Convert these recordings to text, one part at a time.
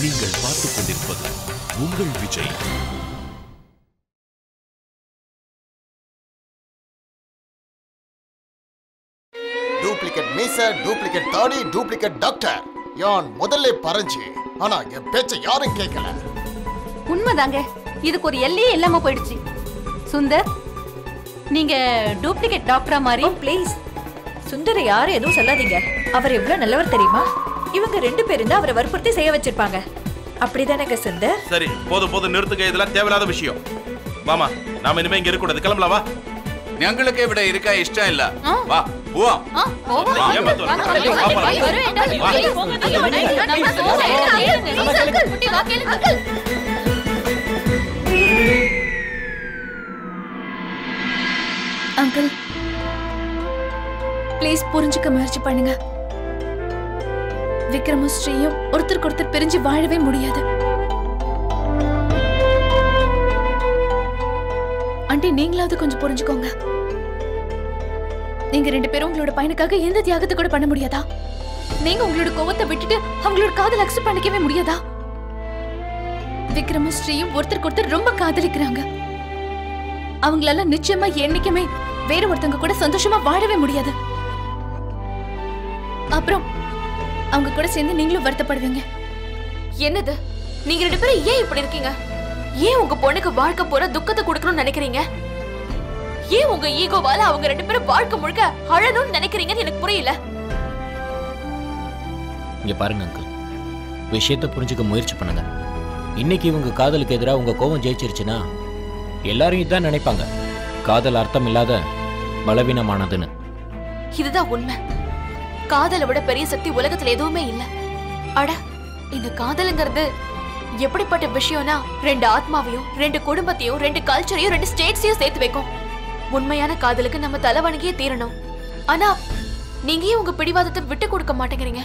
நீங்கள் பார்த்துக் கொண்டிருப்பது உங்கள் விஜய் டூப்ளிகேட் மீச டூப்ளிகேட் தாடி டூப்ளிகேட் டாக்டர் யான் முதல்ல பறஞ்சு ஆனா என் பேச்ச யாரும் கேட்கல உண்மைதாங்க இதுக்கு ஒரு எல்லையே இல்லாம போயிடுச்சு சுந்தர் நீங்க டூப்ளிகேட் டாக்டரா மாதிரி ப்ளீஸ் சுந்தர யாரும் எதுவும் சொல்லாதீங்க அவர் எவ்வளவு நல்லவர் தெரியுமா இவங்க ரெண்டு பேரும் தான் அவரை வற்புறுத்தி செய்ய வச்சிருப்பாங்க அப்படிதானேங்க சுந்தர் சரி போதும் போதும் நிறுத்துங்க இதெல்லாம் தேவையில்லாத விஷயம் வாமா நாம இனிமே இங்க இருக்கக்கூடாது கிளம்பலாம் வா ഞങ്ങൾക്ക് ഇവിടെ ഇരിക്കാൻ ഇഷ്ടമില്ല വാ പോവാം ஆ, போவோம். வா, ஏமாத்து வர. வாங்க, வாங்க, வா, வாங்க, வா. வர வேண்டாம். வா. ஐயோ, ஐயோ, நம்ம போவோம். கேளுங்க. Please, uncle, குட்டி, வா, கேளுங்க, uncle. அங்கிள் ப்ளீஸ் புரிஞ்சுக்க முயற்சி பண்ணுங்க விக்ரமும் ஸ்ரீயும் ஒருத்தருக்கு ஒருத்தர் பிரிஞ்சு வாழவே முடியாது ஆண்டி நீங்களாவது கொஞ்சம் புரிஞ்சுக்கோங்க நீங்க ரெண்டு பேரும் உங்களோட பையனுக்காக எந்த தியாகத்தை கூட பண்ண முடியாதா நீங்க உங்களோட கோவத்தை விட்டுட்டு அவங்களோட காதல் அக்செப்ட் பண்ணிக்கவே முடியாதா விக்ரமும் ஸ்ரீயும் ஒருத்தருக்கு ஒருத்தர் ரொம்ப காதலிக்கிறாங்க அவங்களால நிச்சயமா என்னைக்குமே வேற ஒருத்தவங்க கூட சந்தோஷமா வாழவே முடியாது அப்புறம் அவங்க கூட சேர்ந்து நீங்களும் வருத்தப்படுவீங்க என்னது நீங்க ரெண்டு பேரும் ஏன் இப்படி இருக்கீங்க ஏன் உங்க பொண்ணுக்கு வாழ்க்கை போற துக்கத்தை கொடுக்கணும்னு நினைக்கிறீங்க ஏன் உங்க ஈகோவால அவங்க ரெண்டு பேரும் வாழ்க்கை முழுக்க அழணும்னு நினைக்கிறீங்கன்னு எனக்கு புரியல இங்க பாருங்க அங்கிள் விஷயத்தை புரிஞ்சுக்க முயற்சி பண்ணுங்க இன்னைக்கு இவங்க காதலுக்கு எதிராக உங்க கோபம் ஜெயிச்சிருச்சுன்னா எல்லாரும் இதான் நினைப்பாங்க காதல் அர்த்தம் இல்லாத பலவீனமானதுன்னு இதுதான் உண்மை காதலை விட பெரிய சக்தி உலகத்துல எதுவுமே இல்ல அட இந்த காதலுங்கிறது எப்படிப்பட்ட விஷயம்னா ரெண்டு ஆத்மாவையும் ரெண்டு குடும்பத்தையும் ரெண்டு கல்ச்சரையும் ரெண்டு ஸ்டேட்ஸையும் சேர்த்து வைக்கும் உண்மையான காதலுக்கு நம்ம தலை வணங்கியே தீரணும் ஆனா நீங்க ஏன் உங்க பிடிவாதத்தை விட்டு கொடுக்க மாட்டேங்கிறீங்க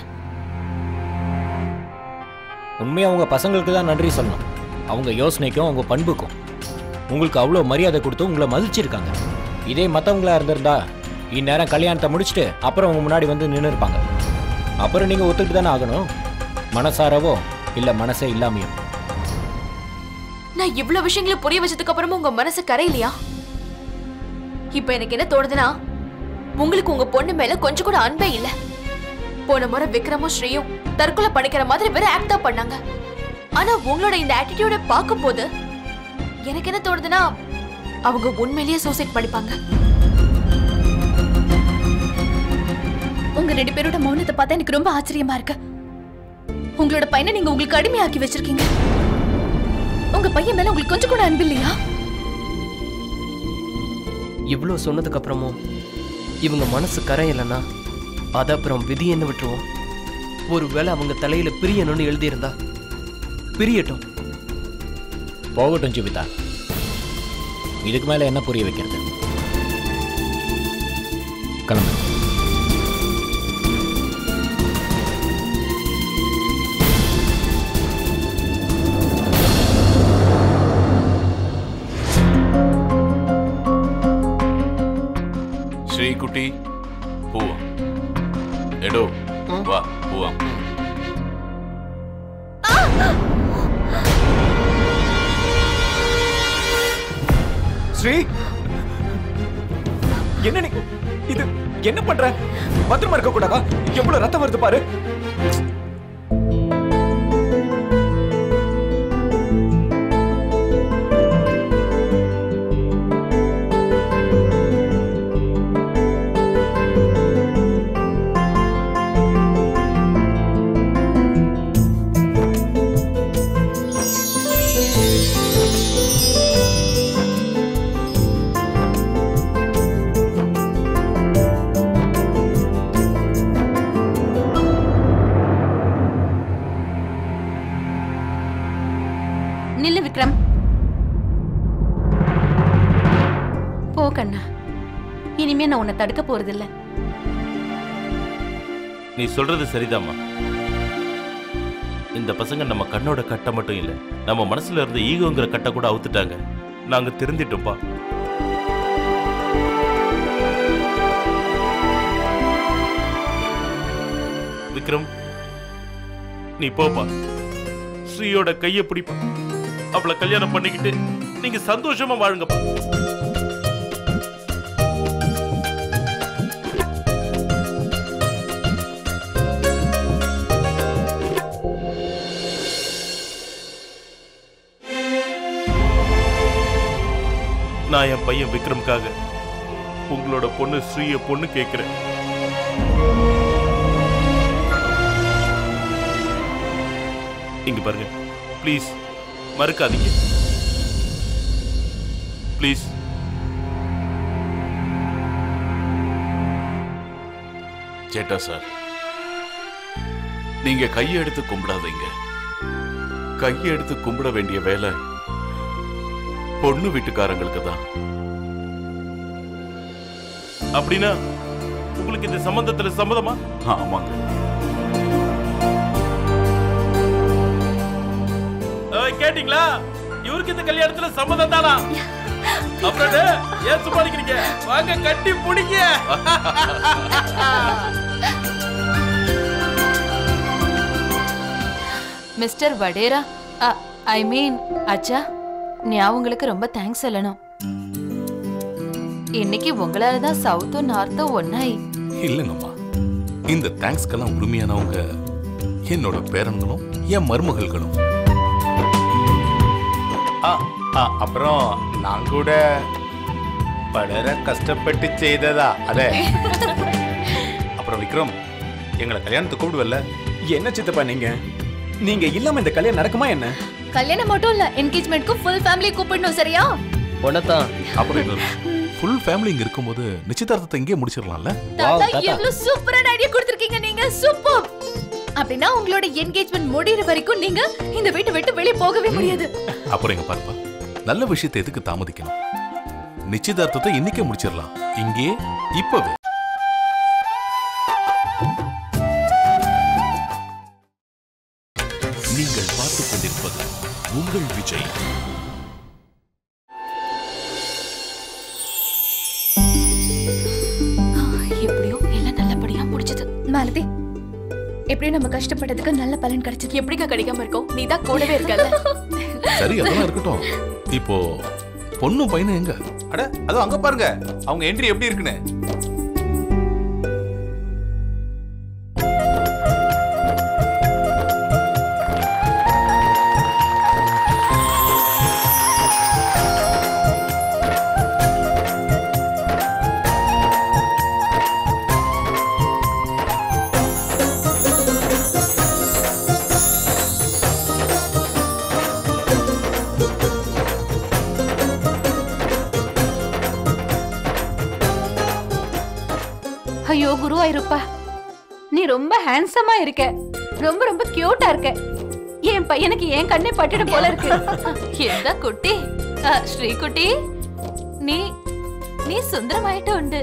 உண்மையா அவங்க பசங்களுக்கு தான் நன்றி சொல்லணும் அவங்க யோசனைக்கும் அவங்க பண்புக்கும் உங்களுக்கு அவ்வளோ மரியாதை கொடுத்து உங்களை மதிச்சிருக்காங்க இதே மற்றவங்களா இருந்திருந்தா இந்நேரம் கல்யாணத்தை முடிச்சுட்டு அப்புறம் உங்க முன்னாடி வந்து நின்று இருப்பாங்க அப்புறம் நீங்க ஒத்துக்கிட்டு தானே ஆகணும் மனசாரவோ இல்ல மனசே இல்லாமையோ நான் இவ்வளவு விஷயங்களை புரிய வச்சதுக்கு அப்புறமும் உங்க மனசு கரையிலையா இப்ப எனக்கு என்ன தோணுதுன்னா உங்களுக்கு உங்க பொண்ணு மேல கொஞ்சம் கூட அன்பே இல்ல போன முறை விக்ரமும் ஸ்ரீயும் தற்கொலை பண்ணிக்கிற மாதிரி வேற ஆக்டா பண்ணாங்க ஆனா உங்களோட இந்த ஆட்டிடியூட பார்க்கும்போது எனக்கு என்ன தோணுதுன்னா அவங்க உண்மையிலேயே சூசைட் பண்ணிப்பாங்க உங்க ரெண்டு பேரோட மௌனத்தை பார்த்தா எனக்கு ரொம்ப ஆச்சரியமா இருக்கு உங்களோட பையனை நீங்க உங்களுக்கு அடிமையாக்கி வச்சிருக்கீங்க உங்க பையன் மேல உங்களுக்கு கொஞ்சம் கூட அன்பு இல்லையா இவ்வளோ சொன்னதுக்கு அப்புறமும் இவங்க மனசு கரையலைன்னா அதை அப்புறம் விதின்னு விட்டுருவோம் ஒருவேளை அவங்க தலையில பிரியணும்னு எழுதியிருந்தா பிரியட்டும் போகட்டும் ஜீவிதா இதுக்கு மேல என்ன புரிய வைக்கிறது கிளம்பு ஸ்ரீகுட்டி பூவா எடோ வா பூவா ஸ்ரீ என்ன நீ இது என்ன பண்ற பத்திரமா இருக்க கூடாதா எவ்வளவு ரத்தம் வருது பாரு நில்லு விக்ரம் போ கண்ணா இனிமே நான் உன்னை தடுக்க போறதில்ல நீ சொல்றது சரிதாம்மா இந்த பசங்க நம்ம கண்ணோட கட்டை மட்டும் இல்ல நம்ம மனசுல இருந்த ஈகோங்கிற கட்டை கூட அவுத்துட்டாங்க நாங்க திருந்திட்டோம்ப்பா விக்ரம் நீ போப்பா ஸ்ரீயோட கையை பிடிப்பேன் அவளை கல்யாணம் பண்ணிக்கிட்டு நீங்க சந்தோஷமா வாழுங்கப்பா நான் என் பையன் விக்ரம்காக உங்களோட பொண்ணு ஸ்ரீய பொண்ணு கேட்கிறேன் இங்க பாருங்க ப்ளீஸ் மறுக்காதீங்க ப்ளீஸ் சேட்டா சார் நீங்க கையெடுத்து கும்பிடாதீங்க கையெடுத்து கும்பிட வேண்டிய வேலை பொண்ணு வீட்டுக்காரங்களுக்கு தான் அப்படின்னா உங்களுக்கு இந்த சம்பந்தத்துல சம்மதமா ஆமாங்க ஏய், கேட்டீங்களா இவருக்கு இந்த கல்யாணத்துல சம்மதம் தானா அப்புறம் என்ன? ஏன் சும்மா நிக்கிறீங்க வாங்க கட்டி பிடிங்க மிஸ்டர் வடேரா ஐ மீன் அச்சா நான் உங்களுக்கு ரொம்ப தேங்க்ஸ் சொல்லணும் இன்னைக்கு உங்களால தான் சவுத்தும் நார்த்தும் ஒன்னாய் இல்லைங்கம்மா இந்த தேங்க்ஸ்க்கெல்லாம் உரிமையானவங்க என்னோட பேரன்களும் என் மருமகள்களும் ஆ, ஆ, அப்புறம் நான் கூட பலர கஷ்டப்பட்டு செய்ததா அதே அப்புறம் விக்ரம் எங்களை கல்யாணத்துக்கு கூப்பிடுவல்ல என்ன சித்தப்பா நீங்க நீங்க இல்லாம இந்த கல்யாணம் நடக்குமா என்ன கல்யாணம் மட்டும் இல்ல என்கேஜ்மெண்ட்க்கு ஃபுல் ஃபேமிலி கூப்பிடணும் சரியா உனத்தான் அப்புறம் இன்னொரு ஃபுல் ஃபேமிலி இங்க இருக்கும்போது நிச்சயதார்த்தத்தை இங்கேயே முடிச்சிடலாம்ல தாத்தா எவ்வளவு சூப்பரான ஐடியா கொடுத்திருக்கீங்க நீங்க சூப்பர் அப்படின்னா உங்களோட என்கேஜ்மெண்ட் முடியற வரைக்கும் நீங்க இந்த வீட்டை விட்டு வெளிய போகவே முடியாது அப்புறம் இங்க பாருப்பா நல்ல விஷயத்தை எதுக்கு தாமதிக்கணும் நிச்சயதார்த்தத்தை இன்னைக்கே முடிச்சிடலாம் இங்கே இப்பவே நீங்கள் பார்த்துக் கொண்டிருப்பது உங்கள் விஜய் எப்படியோ எல்லாம் நல்லபடியா முடிச்சது மாலதி எப்படியும் நம்ம கஷ்டப்பட்டதுக்கு நல்ல பலன் கிடைச்சது எப்படிக்கா கிடைக்காம இருக்கும் நீ தான் கூடவே இருக்கல சரி அதெல்லாம் இருக்கட்டும் இப்போ பொண்ணும் பையனும் எங்க அட அதுவும் அங்க பாருங்க அவங்க என்ட்ரி எப்படி இருக்குன்னு ஐயோ குரு ஆயிருப்பா நீ ரொம்ப ஹேண்ட்ஸமா இருக்க ரொம்ப ரொம்ப கியூட்டா இருக்க என் பையனுக்கு என் கண்ணே பட்டுடும் போல இருக்கு എന്താ കുട്ടി ആ, ശ്രീകുട്ടി നീ നീ സുന്ദരമായിട്ടുണ്ട്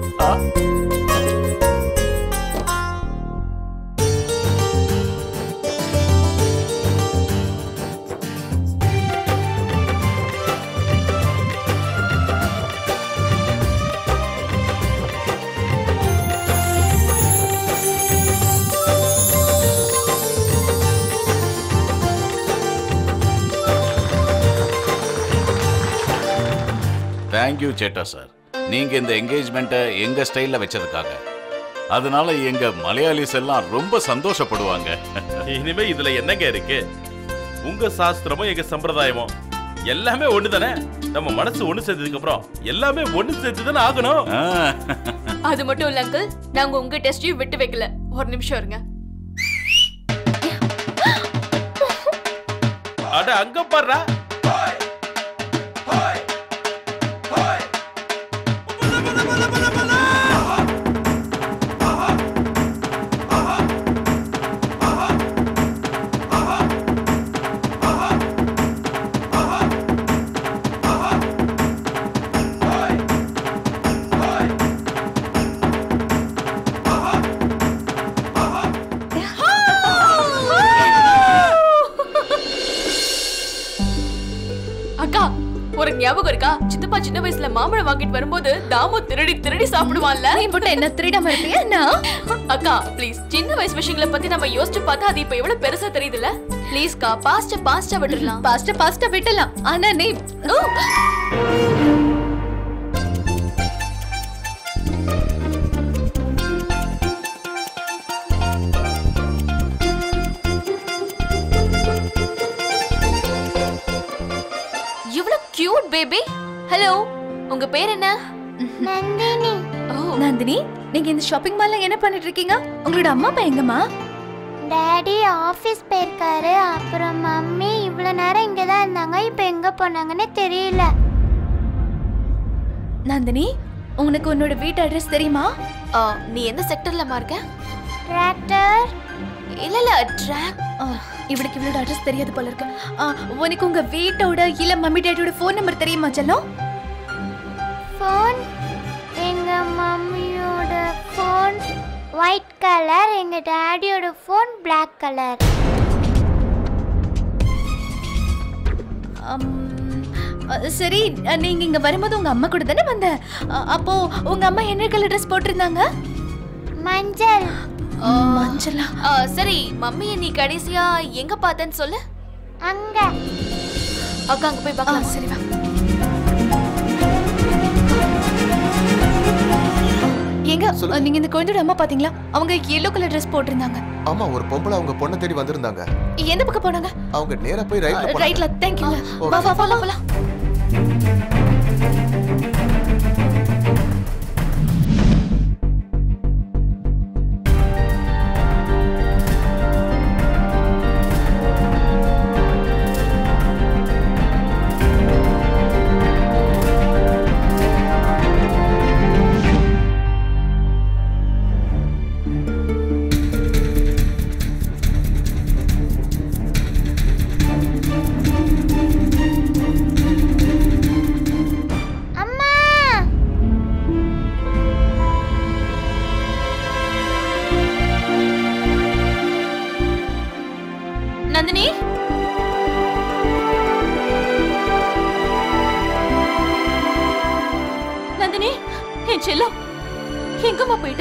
தேங்க்யூ சேட்டா சார் நீங்க இந்த என்கேஜ்மெண்ட்டை எங்க ஸ்டைல்ல வச்சதுக்காக அதனால எங்க மலையாளிஸ் எல்லாம் ரொம்ப சந்தோஷப்படுவாங்க இனிமே இதுல என்னங்க இருக்கு உங்க சாஸ்திரமும் எங்க சம்பிரதாயமும் எல்லாமே ஒண்ணு தானே நம்ம மனசு ஒண்ணு சேர்ந்ததுக்கு அப்புறம் எல்லாமே ஒண்ணு சேர்த்து தானே ஆகணும் அது மட்டும் இல்ல அங்கிள் நாங்க உங்க டெஸ்டையும் விட்டு வைக்கல ஒரு நிமிஷம் இருங்க அட அங்க பாடுறா அக்கா ஒரு ஞாபகம் இருக்கா சித்தப்பா சின்ன வயசுல மாம்பழம் வாங்கிட்டு வரும்போது தாமு திருடி திருடி சாப்பிடுவான்ல நீ மட்டும் என்ன திருடாம இருப்பியா என்ன அக்கா ப்ளீஸ் சின்ன வயசு விஷயங்களை பத்தி நம்ம யோசிச்சு பார்த்தா அது இப்ப எவ்வளவு பெருசா தெரியுதுல்ல ப்ளீஸ்க்கா பாஸ்ட பாஸ்டா விட்டுறலாம் பாஸ்டா பாஸ்டா விட்டலாம் ஆனா நீ ஓ! இவ்வளவு கியூட் பேபி ஹலோ உங்க பேர் என்ன நந்தினி நந்தினி நீங்க இந்த ஷாப்பிங் மால்ல என்ன பண்ணிட்டு இருக்கீங்க உங்களோட அம்மா அப்பா எங்கம்மா டாடி ஆஃபீஸ் போயிருக்காரு அப்புறம் மம்மி இவ்வளோ நேரம் இங்கே தான் இருந்தாங்க இப்போ எங்கே போனாங்கன்னு தெரியல நந்தினி உனக்கு உன்னோட வீட்டு அட்ரஸ் தெரியுமா ஆ, நீ எந்த செக்டர்லமா இருக்க டிராக்டர் இல்ல இல்ல ட்ராக் இவளுக்கு இவளோட அட்ரஸ் தெரியாது போல இருக்கு ஆ, உனக்கு உங்க வீட்டோட இல்ல மம்மி டேடியோட ஃபோன் நம்பர் தெரியுமா செல்லம் ஃபோன் எங்கள் மம்மியோட ஃபோன் ஒயிட் கலர் எங்கள் டாடியோட ஃபோன் Black கலர் அம், அ, சரி அ, நீங்க இங்க வரும்போது உங்க அம்மா கூட தானே வந்த அ, அப்போ உங்க அம்மா என்ன கலர் ட்ரெஸ் போட்டிருந்தாங்க மஞ்சள் மஞ்சளா ஆ, சரி மம்மியை நீ கடைசியா எங்க பார்த்தேன்னு சொல்லு அங்க அக்கா அங்க போய் பார்க்கலாம் சரி வா எங்க அ, நீங்க இந்த குழந்தையோட அம்மா பாத்தீங்களா அவங்க எல்லோ கலர் ட்ரெஸ் போட்டிருந்தாங்க ஆமா ஒரு பொம்பளை அவங்க பொண்ணை தேடி வந்திருந்தாங்க எந்த பக்கம் போனாங்க அவங்க நேரா போய் ரைட்ல போனாங்க ரைட்ல தேங்க்யூங்க ஓகே. வா வா போலாம் போலாம் அம்மா நந்தினி நந்தினி என் செல்லம் எங்கம்மா போயிட்ட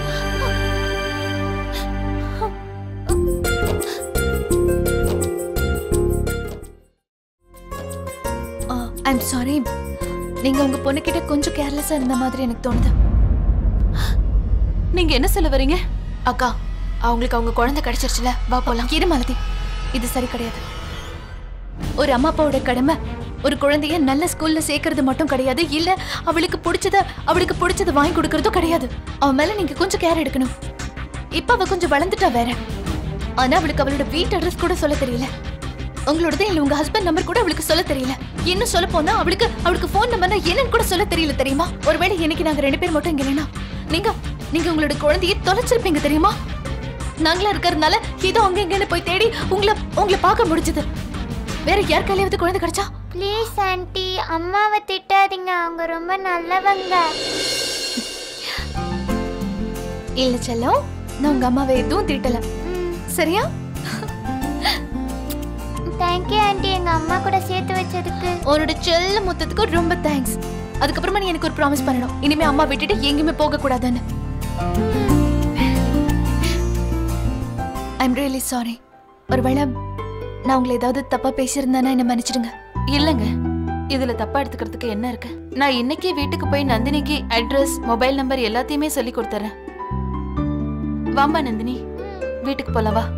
ஐம் சாரி நீங்க உங்க பொண்ணுகிட்ட கொஞ்சம் கேர்லெஸ்ஸா இருந்த மாதிரி எனக்கு தோணுது நீங்க என்ன சொல்ல வரீங்க அக்கா அவங்களுக்கு அவங்க குழந்தை கிடைச்சிருச்சுல வா போலாம் இரு மாலதி இது சரி கிடையாது ஒரு அம்மா அப்பாவோட கடமை ஒரு குழந்தைய நல்ல ஸ்கூல்ல சேர்க்கறது மட்டும் கிடையாது இல்ல அவளுக்கு பிடிச்சத அவளுக்கு பிடிச்சத வாங்கி கொடுக்கறதும் கிடையாது அவன் மேல நீங்க கொஞ்சம் கேர் எடுக்கணும் இப்ப அவ கொஞ்சம் வளர்ந்துட்டா வேற ஆனா அவளுக்கு அவளோட வீட்டு அட்ரஸ் கூட சொல்ல தெரியல உங்களோடது இல்ல உங்க ஹஸ்பண்ட் நம்பர் கூட அவளுக்கு சொல்ல தெரியல இன்னும் சொல்ல போனா அவளுக்கு அவளுக்கு ஃபோன் நம்பர்னா என்னன்னு கூட சொல்ல தெரியல தெரியுமா ஒருவேளை இன்னைக்கு நாங்க ரெண்டு பேர் மட்டும் இங்க இல்லைனா நீங்க நீங்க உங்களோட குழந்தையை தொலைச்சிருப்பீங்க தெரியுமா நாங்களா இருக்கறதுனால ஏதோ அங்க இங்கன்னு போய் தேடி உங்களை உங்களை பார்க்க முடிஞ்சது வேற யார் கையிலாவது குழந்தை கிடைச்சா ப்ளீஸ் ஆண்டி அம்மாவை திட்டாதீங்க அவங்க ரொம்ப நல்லவங்க இல்ல செல்லம் நான் உங்க அம்மாவை எதுவும் திட்டல சரியா தேங்க்யூ ஆண்டி எங்க அம்மா கூட சேர்த்து வச்சதுக்கு உன்னோட செல்ல மொத்தத்துக்கு ரொம்ப தேங்க்ஸ் அதுக்கப்புறமா நீ எனக்கு ஒரு ப்ராமிஸ் பண்ணணும் இனிமே அம்மா விட்டுட்டு எங்கேயுமே போக கூடாதுன்னு ஐம் ரியலி சாரி ஒருவேளை நான் உங்களை ஏதாவது தப்பா பேசியிருந்தேன்னா என்ன மன்னிச்சிடுங்க இல்லங்க இதுல தப்பா எடுத்துக்கிறதுக்கு என்ன இருக்கு நான் இன்னைக்கே வீட்டுக்கு போய் நந்தினிக்கு அட்ரஸ் மொபைல் நம்பர் எல்லாத்தையுமே சொல்லி கொடுத்துறேன் வாம்பா நந்தினி வீட்டுக்கு போலாம் வா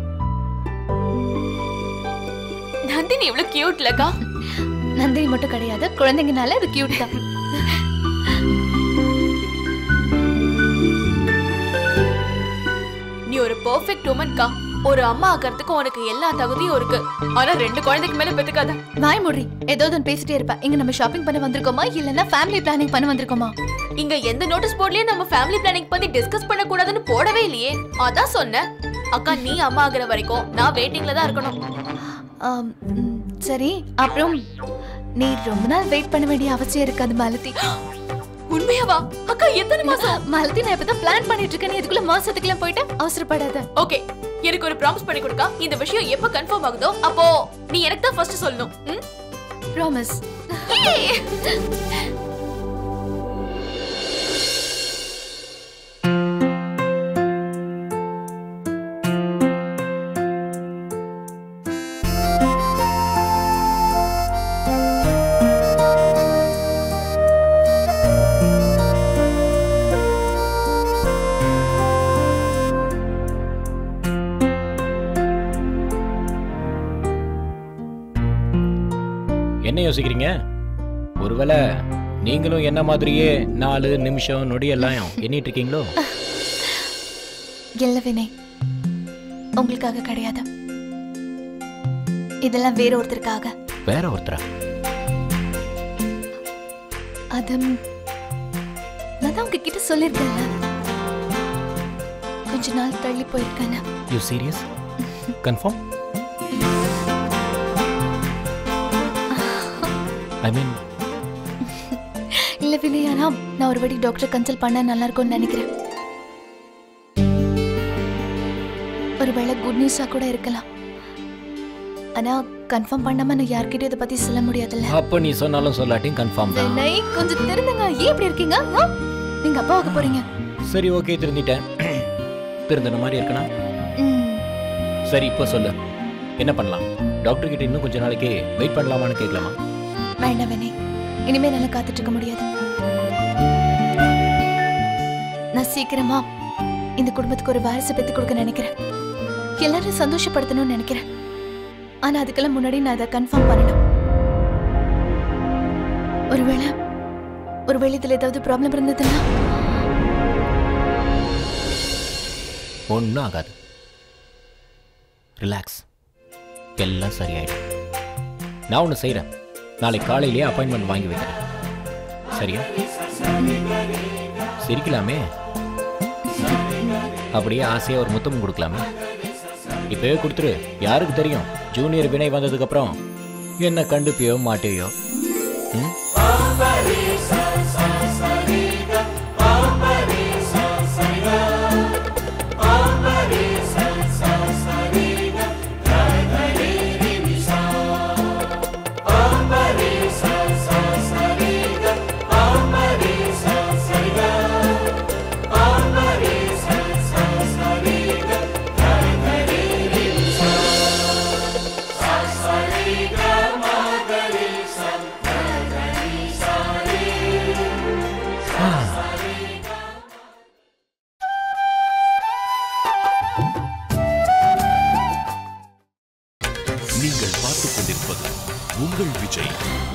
நந்தினி இவ்வளவு கியூட்லக்கா நந்தினி மட்டும் கிடையாது குழந்தைங்கனால அது கியூட் தான் நீ ஒரு பெர்ஃபெக்ட் உமன்கா ஒரு அம்மா ஆக்கிறதுக்கு உனக்கு எல்லா தகுதியும் இருக்கு ஆனா ரெண்டு குழந்தைக்கு மேல பெத்துக்காத வாய் மூடி ஏதாவது ஒன்று பேசிட்டே இருப்பேன் இங்க நம்ம ஷாப்பிங் பண்ண வந்திருக்கோமா இல்லைன்னா ஃபேமிலி பிளானிங் பண்ண வந்திருக்கோமா இங்க எந்த நோட்டீஸ் போர்ட்லயும் நம்ம ஃபேமிலி பிளானிங் பத்தி டிஸ்கஸ் பண்ண கூடாதுன்னு போடவே இல்லையே அதான் சொன்னேன் அக்கா நீ அம்மா ஆகுற வரைக்கும் நான் வெயிட்டிங்ல தான் இருக்கணும் ஆம், ம், சரி அப்புறம் நீ ரொம்ப நாள் வெயிட் பண்ண வேண்டிய அவசியம் இருக்காது மாலதி உண்மையாவா அக்கா எத்தனை மாசம் மாலதி நான் இப்பதான் பிளான் பண்ணிட்டு இருக்கேன் நீ இதுக்குள்ள மாசத்துக்குலாம் போயிட்டு அவசரப்படாத ஓகே எனக்கு ஒரு ப்ராமிஸ் பண்ணி கொடுக்கா இந்த விஷயம் எப்ப கன்ஃபார்ம் ஆகுதோ அப்போ நீ எனக்கு தான் ஃபர்ஸ்ட் சொல்லணும் ம்? ப்ராமிஸ் ஏய்! என்ன யோசிக்கிறீங்க ஒருவேளை நீங்களும் என்ன மாதிரியே நாலு நிமிஷம் நொடியெல்லாம் எண்ணிட்டு இருக்கீங்களோ இல்ல வினய் உங்களுக்காக கிடையாது இதெல்லாம் வேற ஒருத்தருக்காக வேற ஒருத்தரா அது நான் தான் உங்ககிட்ட சொல்லியிருக்கேன்ல கொஞ்ச நாள் தள்ளி போயிருக்கேன்னு you serious confirm I mean இல்ல வினய் ஆனா நான் ஒரு வாட்டி டாக்டர் கன்சல்ட் பண்ணா நல்லா இருக்கும்னு நினைக்கிறேன் ஒருவேளை குட் நியூஸா கூட இருக்கலாம் ஆனா கன்ஃபார்ம் பண்ணாம நான் யார்கிட்டயும் இதை பத்தி சொல்ல முடியாதுல்ல அப்போ நீ சொன்னாலும் சொல்லாட்டியும் கன்ஃபார்ம் தான் வினய் கொஞ்சம் திருந்துங்க ஏன் இப்படி இருக்கீங்க ஆ? நீங்க அப்பாவுக்கு போறீங்க சரி ஓகே திருந்திட்டேன் திருந்தின மாதிரி இருக்கணும் ம், சரி இப்போ சொல்லு என்ன பண்ணலாம் டாக்டர் கிட்ட இன்னும் கொஞ்ச நாளைக்கு வெயிட் பண்ணலாமான்னு கேட்கலாமா வேண்டாம் வினய் இனிமே என்னால காத்துட்டு இருக்க முடியாது நான் சீக்கிரமா இந்த குடும்பத்துக்கு ஒரு வாரிசு பெத்து கொடுக்க நினைக்கிறேன் எல்லாரும் சந்தோஷப்படுத்தணும்னு நினைக்கிறேன் ஆனா அதுக்கெல்லாம் முன்னாடி நான் அதை கன்ஃபார்ம் பண்ணணும் ஒருவேளை ஒருவேளை இதுல ஏதாவது ப்ராப்ளம் இருந்ததுன்னா ஒன்றும் ஆகாது ரிலாக்ஸ் எல்லாம் சரியாயிடும் நான் ஒன்று செய்கிறேன் நாளைக்கு காலையிலேயே அப்பாயின்மெண்ட் வாங்கி வைக்கிறேன் சரியா சிரிக்கலாமே அப்படியே ஆசையாக ஒரு முத்தம் கொடுக்கலாமே இப்போவே கொடுத்துரு யாருக்கு தெரியும் ஜூனியர் வினை வந்ததுக்கப்புறம் என்ன கண்டுப்பியோ மாட்டேயோ ம் நீங்கள் பார்த்துக் கொண்டிருப்பது உங்கள் விஜய்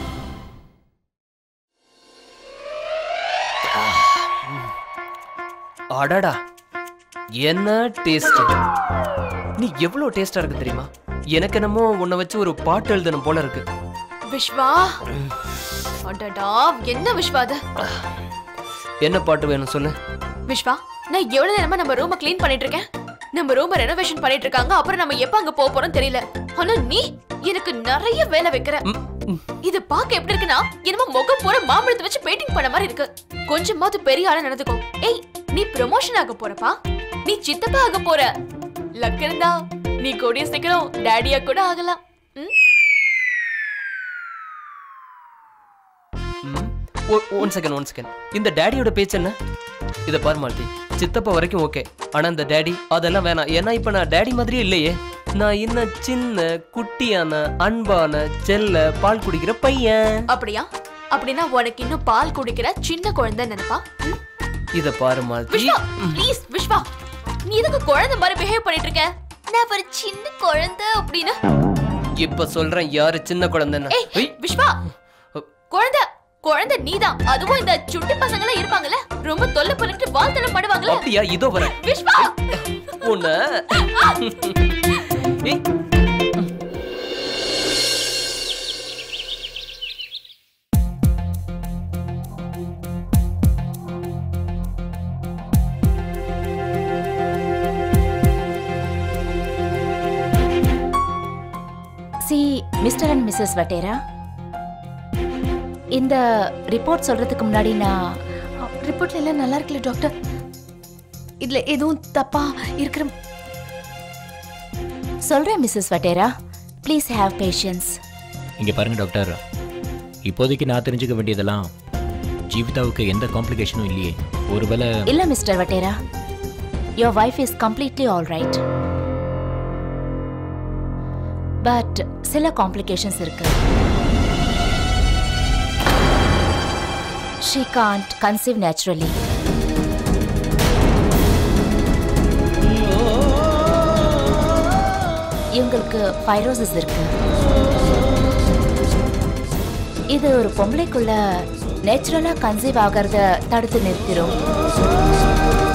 அடடா என்ன டேஸ்ட் நீ எவ்வளவு டேஸ்டா இருக்கு தெரியுமா எனக்கு என்னமோ உன்னை வச்சு ஒரு பாட்டு எழுதணும் போல இருக்கு விஸ்வா அடடா என்ன விஸ்வா அது என்ன பாட்டு வேணும் சொல்லு விஸ்வா நான் எவ்வளவு நேரமா நம்ம ரூம க்ளீன் பண்ணிட்டு இருக்கேன் நம்ம ரூம ரெனோவேஷன் பண்ணிட்டு இருக்காங்க அப்புறம் நம்ம எப்ப அங்க போக போறோம் தெரியல ஆனா நீ எனக்கு நிறைய வேலை வைக்கிற இது பார்க்க எப்படி இருக்குன்னா என்னமோ முகம் பூரா மாம்பழத்தை வச்சு பெயிண்டிங் பண்ண மாதிரி இருக்கு கொஞ்சமாவது பெரிய ஆளா நடந்துக்கோ ஏய் நீ ப்ரமோஷன் ஆக போறப்பா நீ சித்தப்பா ஆக போற லக் இருந்தா நீ கூடிய சீக்கிரம் டேடியா கூட ஆகலாம் ம்? ஒன் செகண்ட் ஒன் செகண்ட் இந்த டேடியோட பேச்சு என்ன இத பாரு மாலதி சித்தப்பா வரைக்கும் ஓகே ஆனா இந்த டேடி அதெல்லாம் வேணாம் ஏன்னா இப்ப நான் டேடி மாதிரியே இல்லையே நான் இன்னும் சின்ன குட்டியான அன்பான செல்ல பால் குடிக்கிற பையன் அப்படியா அப்படின்னா உனக்கு இன்னும் பால் குடிக்கிற சின்ன குழந்தை நினைப்பா ம்? இத பாரு மாலதி விஸ்வா ப்ளீஸ் விஸ்வா நீ எதுக்கு குழந்தை மாதிரி பிஹேவ் பண்ணிட்டு இருக்க நான் ஒரு சின்ன குழந்தை அப்படின்னு இப்ப சொல்றேன் யாரு சின்ன குழந்தைன்னு ஏய் விஸ்வா குழந்தை குழந்தை நீதான் அதுவும் இந்த சுட்டி பசங்க எல்லாம் இருப்பாங்கல்ல ரொம்ப தொல்லை பண்ணிட்டு வாழ்த்தனம் பண்ணுவாங்கல்ல அப்படியா இதோ வரேன் விஸ்வா உன்ன ஏய் சி மிஸ்டர் அண்ட் மிஸ்ஸஸ் வட்டேரா இந்த ரிப்போர்ட் சொல்றதுக்கு முன்னாடி நான் ரிப்போர்ட்ல எல்லாம் நல்லா இருக்குல்ல டாக்டர் இதுல எதுவும் தப்பா இருக்கிற சொல்றேன் missus Vadhera please have patience இங்கே பாருங்க டாக்டர் இப்போதைக்கு நான் தெரிஞ்சுக்க வேண்டியதெல்லாம் ஜீவிதாவுக்கு எந்த காம்ப்ளிகேஷனும் இல்லையே ஒருவேளை இல்ல mister Vadhera your wife is completely all right but சில காம்ப்ளிகேஷன்ஸ் இருக்கு ஷீ காண்ட் கன்சீவ் நேச்சுரலி இவங்களுக்கு ஃபைரோசிஸ் இருக்கு இது ஒரு பொம்பளைக்குள்ள நேச்சுரலா கன்சீவ் ஆகிறத தடுத்து நிறுத்திடும்